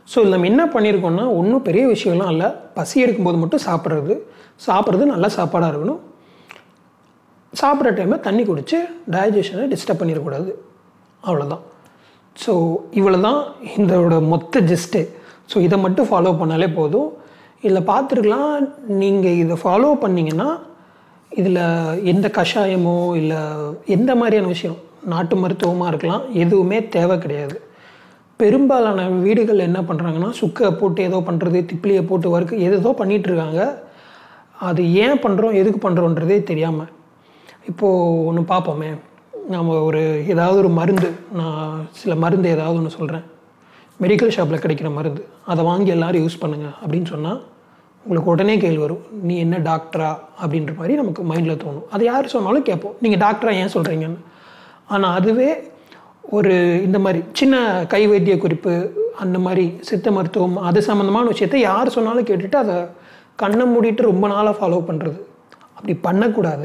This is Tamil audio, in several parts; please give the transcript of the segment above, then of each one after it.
ஸோ இதில் நம்ம என்ன பண்ணியிருக்கோம்னா ஒன்றும் பெரிய விஷயம்லாம் இல்லை பசி எடுக்கும்போது மட்டும் சாப்பிட்றது சாப்பிட்றது நல்ல சாப்பாடாக இருக்கணும் சாப்பிட்ற டைமில் தண்ணி குடித்து டைஜஷனை டிஸ்டர்ப் பண்ணிடக்கூடாது அவ்வளோதான் ஸோ இவ்வளோ தான் இதோட மொத்த ஜிஸ்ட்டு ஸோ இதை மட்டும் ஃபாலோ பண்ணாலே போதும் இதில் பார்த்துருக்கலாம் நீங்கள் இதை ஃபாலோ பண்ணிங்கன்னா இதில் எந்த கஷாயமோ இல்லை எந்த மாதிரியான விஷயம் நாட்டு மருத்துவமாக இருக்கலாம் எதுவுமே தேவை கிடையாது பெரும்பாலான வீடுகள் என்ன பண்ணுறாங்கன்னா சுக்கை போட்டு ஏதோ பண்ணுறது திப்பிலியை போட்டு வறுக்கு ஏதோ பண்ணிகிட்டு இருக்காங்க அது ஏன் பண்ணுறோம் எதுக்கு பண்ணுறோன்றதே தெரியாமல் இப்போது ஒன்று பார்ப்போமே நம்ம ஒரு ஏதாவது ஒரு மருந்து நான் சில மருந்து ஏதாவது ஒன்று சொல்கிறேன் மெடிக்கல் ஷாப்பில் கிடைக்கிற மருந்து அதை வாங்கி எல்லோரும் யூஸ் பண்ணுங்கள் அப்படின்னு சொன்னால் உங்களுக்கு உடனே கேள்வி வரும் நீ என்ன டாக்டரா அப்படின்ற மாதிரி நமக்கு மைண்டில் தோணும் அது யார் சொன்னாலும் கேட்போம் நீங்கள் டாக்டரா ஏன் சொல்கிறீங்கன்னு ஆனால் அதுவே ஒரு இந்த மாதிரி சின்ன கை வைத்திய குறிப்பு அந்த மாதிரி சித்த மருத்துவம் அது சம்மந்தமான விஷயத்தை யார் சொன்னாலும் கேட்டுட்டு அதை கண்ணை மூடிட்டு ரொம்ப நாளாக ஃபாலோ பண்ணுறது அப்படி பண்ணக்கூடாது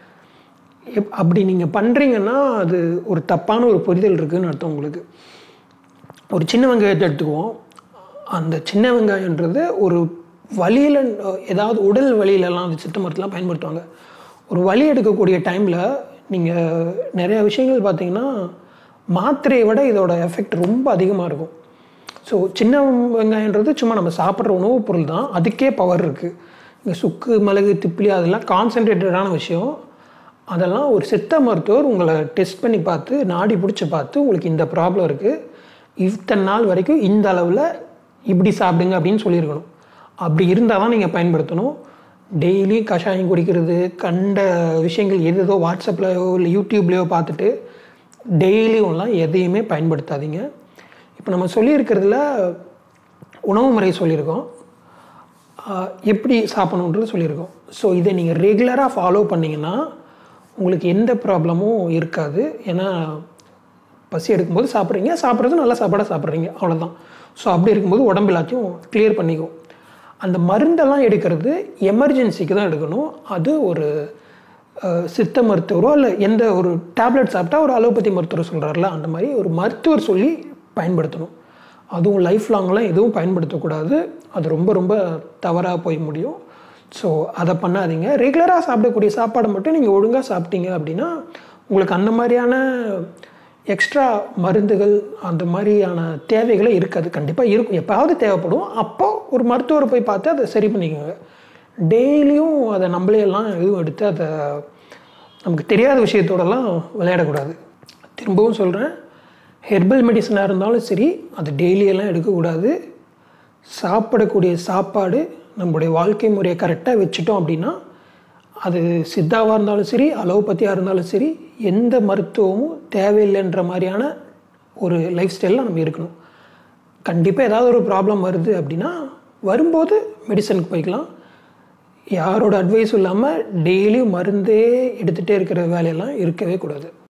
எப் அப்படி நீங்கள் பண்ணுறீங்கன்னா அது ஒரு தப்பான ஒரு புரிதல் இருக்குதுன்னு அர்த்தம் உங்களுக்கு ஒரு சின்ன வெங்காயத்தை எடுத்துக்குவோம் அந்த சின்ன வெங்காயன்றது ஒரு வலியில் ஏதாவது உடல் வலியிலலாம் அந்த சித்த மருத்துவலாம் பயன்படுத்துவாங்க ஒரு வலி எடுக்கக்கூடிய டைமில் நீங்கள் நிறையா விஷயங்கள் பார்த்தீங்கன்னா மாத்திரையை விட இதோட எஃபெக்ட் ரொம்ப அதிகமாக இருக்கும் ஸோ சின்ன வெங்காயன்றது சும்மா நம்ம சாப்பிட்ற உணவுப் பொருள் தான் அதுக்கே பவர் இருக்குது இங்கே சுக்கு மிளகு திப்பிலி அதெல்லாம் கான்சென்ட்ரேட்டடான விஷயம் அதெல்லாம் ஒரு சித்த மருத்துவர் உங்களை டெஸ்ட் பண்ணி பார்த்து நாடி பிடிச்சி பார்த்து உங்களுக்கு இந்த ப்ராப்ளம் இருக்குது இத்தனை நாள் வரைக்கும் இந்த அளவில் இப்படி சாப்பிடுங்க அப்படின்னு சொல்லியிருக்கணும் அப்படி இருந்தால் தான் நீங்கள் பயன்படுத்தணும் டெய்லி கஷாயம் குடிக்கிறது கண்ட விஷயங்கள் எது ஏதோ வாட்ஸ்அப்லையோ இல்லை யூடியூப்லேயோ பார்த்துட்டு டெய்லியும்லாம் எதையுமே பயன்படுத்தாதீங்க இப்போ நம்ம சொல்லியிருக்கிறதுல உணவு முறை சொல்லியிருக்கோம் எப்படி சாப்பிடணுன்றது சொல்லியிருக்கோம் ஸோ இதை நீங்கள் ரெகுலராக ஃபாலோ பண்ணிங்கன்னா உங்களுக்கு எந்த ப்ராப்ளமும் இருக்காது ஏன்னா பசி எடுக்கும்போது சாப்பிட்றீங்க சாப்பிட்றது நல்லா சாப்பாடாக சாப்பிட்றீங்க அவ்வளோதான் ஸோ அப்படி இருக்கும்போது உடம்பு எல்லாத்தையும் கிளியர் பண்ணிக்கும் அந்த மருந்தெல்லாம் எடுக்கிறது எமர்ஜென்சிக்கு தான் எடுக்கணும் அது ஒரு சித்த மருத்துவரோ இல்லை எந்த ஒரு டேப்லெட் சாப்பிட்டா ஒரு அலோபதி மருத்துவர் சொல்கிறார்ல அந்த மாதிரி ஒரு மருத்துவர் சொல்லி பயன்படுத்தணும் அதுவும் லைஃப் லாங்லாம் எதுவும் பயன்படுத்தக்கூடாது அது ரொம்ப ரொம்ப தவறாக போய் முடியும் ஸோ அதை பண்ணாதீங்க ரெகுலராக சாப்பிடக்கூடிய சாப்பாடை மட்டும் நீங்கள் ஒழுங்காக சாப்பிட்டீங்க அப்படின்னா உங்களுக்கு அந்த மாதிரியான எக்ஸ்ட்ரா மருந்துகள் அந்த மாதிரியான தேவைகளே இருக்காது கண்டிப்பாக இருக்கும் எப்பாவது தேவைப்படும் அப்போ ஒரு மருத்துவரை போய் பார்த்து அதை சரி பண்ணிக்கோங்க டெய்லியும் அதை நம்மளே எல்லாம் எதுவும் எடுத்து அதை நமக்கு தெரியாத விஷயத்தோடலாம் விளையாடக்கூடாது திரும்பவும் சொல்கிறேன் ஹெர்பல் மெடிசனாக இருந்தாலும் சரி அது டெய்லியெல்லாம் எடுக்கக்கூடாது சாப்பிடக்கூடிய சாப்பாடு நம்மளுடைய வாழ்க்கை முறையை கரெக்டாக வச்சுட்டோம் அப்படின்னா அது சித்தாவாக இருந்தாலும் சரி அலோபதியாக இருந்தாலும் சரி எந்த மருத்துவமும் தேவையில்லைன்ற மாதிரியான ஒரு லைஃப் ஸ்டைலில் நம்ம இருக்கணும் கண்டிப்பாக ஏதாவது ஒரு ப்ராப்ளம் வருது அப்படின்னா வரும்போது மெடிசனுக்கு போய்க்கலாம் யாரோட அட்வைஸும் இல்லாமல் டெய்லியும் மருந்தே எடுத்துகிட்டே இருக்கிற வேலையெல்லாம் இருக்கவே கூடாது